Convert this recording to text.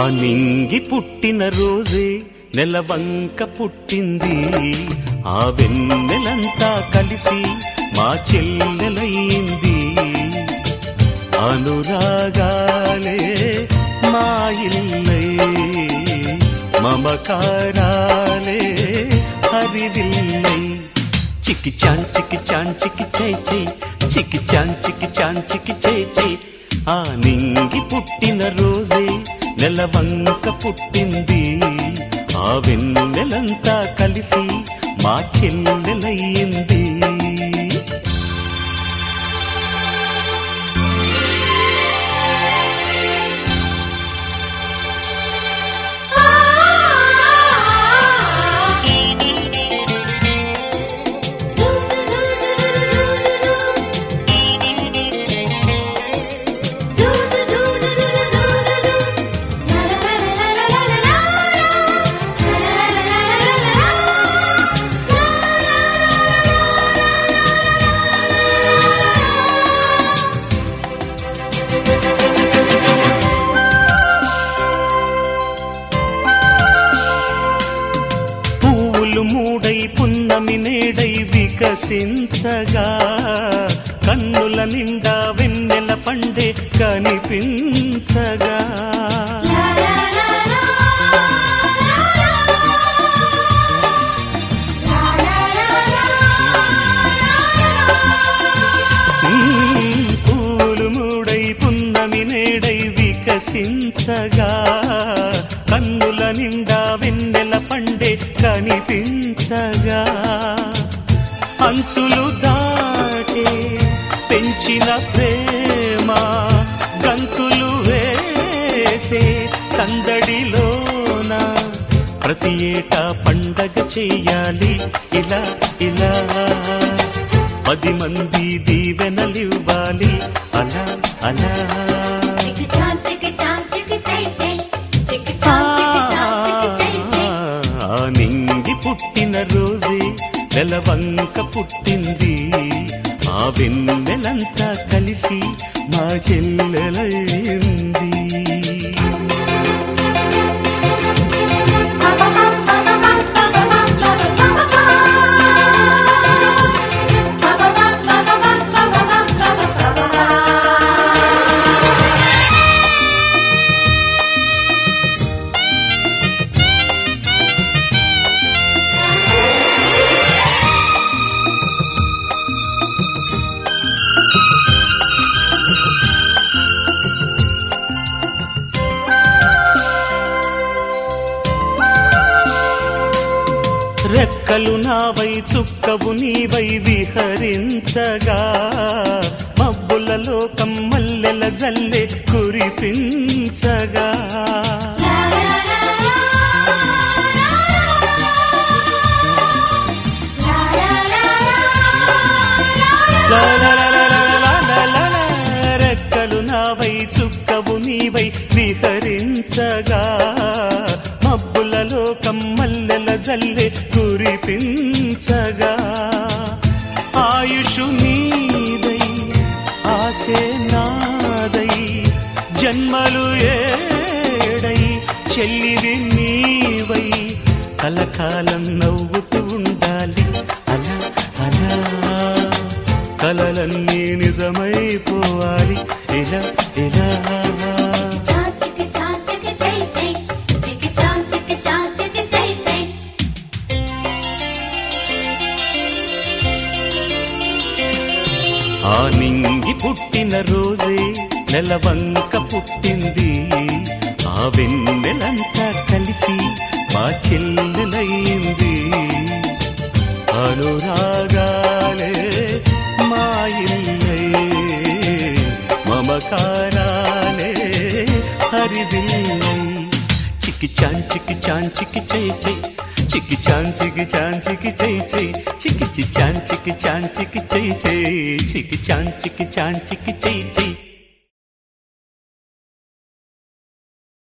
నింగి పుట్టిన రోజే నెలవంక పుట్టింది ఆ వెన్నెలంతా కలిసి మా చెల్లెలయ్యింది అనురాగాలే మా ఇల్లై మమకారాలే హరివిల్లై చికి చాన్ చికి చాన్ చికి చై చై చికి చాన్ చికి చాన్ చికి చై చై ఆ నింగి పుట్టిన రోజే నెలవంక పుట్టింది ఆ వెన్నెలంతా కలిసి మా చెల్లెలయ్యింది పువ్వులు మూడై పున్నమి నేడై వికసించగా కన్నుల నిండా వెన్నెల పండే కనిపించగా మ్మ్, పూలు మూడై పున్నమి నేడై వికసించగా కన్నుల నిండా వెన్నెల పండే కనిపించగా అంచులు దాటే పెంచిన ప్రేమ గంతులు వేసే సందడిలోన ప్రతి ఏటా పండగ చెయ్యాలి ఇలా ఇలా పది మంది దీవెనలివ్వాలి అలా అలా ఆ నింగి పుట్టిన రోజే నెలవంక పుట్టింది ఆ వెన్నెలంతా కలిసి మా చెల్లెలైంది రెక్కలు నావై చుక్కవు నీవై విహరించగా మబ్బులలో కమ్మల్లెల జల్లె కురిపించగా లా లా లా లా లా లా లా లా లా. రెక్కలు నావై చుక్కవు నీవై విహరించగా మబ్బులలో కమ్మల్లెల జల్లె కురిపించగా ఆయుషు నీదై ఆశే నాదై జన్మలు ఏడై చెల్లివి నీవై కలకాలం నవ్వుతూ ఉండాలి అలా అలా కలలన్నీ నిజమైపోవాలి ఇలా ఇలా ఆ నింగి పుట్టిన రోజే నెలవంక పుట్టింది ఆ వెన్నెలంతా కలిసి మా చెల్లెలైంది అనురాగాలే మా ఇల్లై మమకారాలే హరిదిల్లై చికి చాన్ చికి చాన్ చికి చై చై చికి చాన్ చికి చాన్ చికి చై చై చికి చి చాన్ చికి చాన్ చికి చై చై చికి చాన్ చికి చాన్ చికి చై చై